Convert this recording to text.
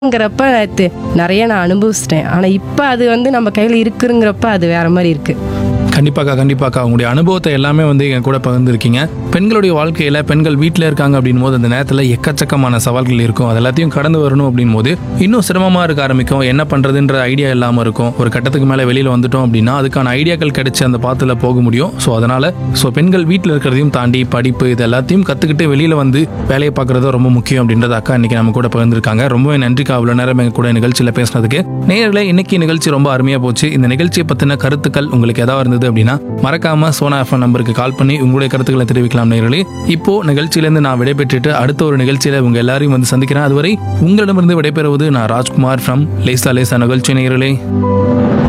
ங்கிறப்ப தெ- நிறைய நான் அனுபவிச்சிட்டேன் ஆனால் இப்போ அது வந்து நம்ம கையில் இருக்குங்கிறப்ப அது வேற மாதிரி இருக்கு கண்டிப்பாக்கா கண்டிப்பாக்கா உங்களுடைய அனுபவத்தை எல்லாமே வந்து என் கூட பகிர்ந்துருக்கீங்க பெண்களுடைய வாழ்க்கையில் பெண்கள் வீட்டில் இருக்காங்க அப்படின் போது அந்த நேரத்தில் எக்கச்சக்கமான சவால்கள் இருக்கும் அது எல்லாத்தையும் கடந்து வரணும் அப்படின் போது இன்னும் சிரமமாக இருக்க ஆரம்பிக்கும் என்ன பண்ணுறதுன்ற ஐடியா இல்லாமல் இருக்கும் ஒரு கட்டத்துக்கு மேலே வெளியில் வந்துட்டோம் அப்படின்னா அதுக்கான ஐடியாக்கள் கிடைச்சி அந்த பாத்தில் போக முடியும் ஸோ அதனால் ஸோ பெண்கள் வீட்டில் இருக்கிறதையும் தாண்டி படிப்பு இது எல்லாத்தையும் கற்றுக்கிட்டு வெளியில் வந்து வேலையை பார்க்குறது ரொம்ப முக்கியம் அப்படின்றத அக்கா இன்னைக்கு நம்ம கூட பகிர்ந்துருக்காங்க ரொம்பவே நன்றிக்கா அவ்வளோ நேரம் எங்க கூட நிகழ்ச்சியில் பேசினதுக்கு நேயர்களே இன்னைக்கு நிகழ்ச்சி ரொம்ப அருமையாக போச்சு இந்த நிகழ்ச்சியை பற்றின கருத்துக்கள் உங்களுக்கு ஏதாவது இருந்தது அப்படின்னா மறக்காம சோனா எஃப்எம் நம்பருக்கு கால் பண்ணி உங்களுடைய கருத்துக்களை தெரிவிக்கலாம் நேயர்களே இப்போ நிகழ்ச்சியிலேருந்து நான் விடைபெற்றுட்டு அடுத்த ஒரு நிகழ்ச்சியில உங்க எல்லாரையும் வந்து சந்திக்கிறேன் அதுவரை உங்களிடமிருந்து விடைபெறுவது நான் ராஜ்குமார் ஃப்ரம் லேசா லேசா நிகழ்ச்சி நேயர்களே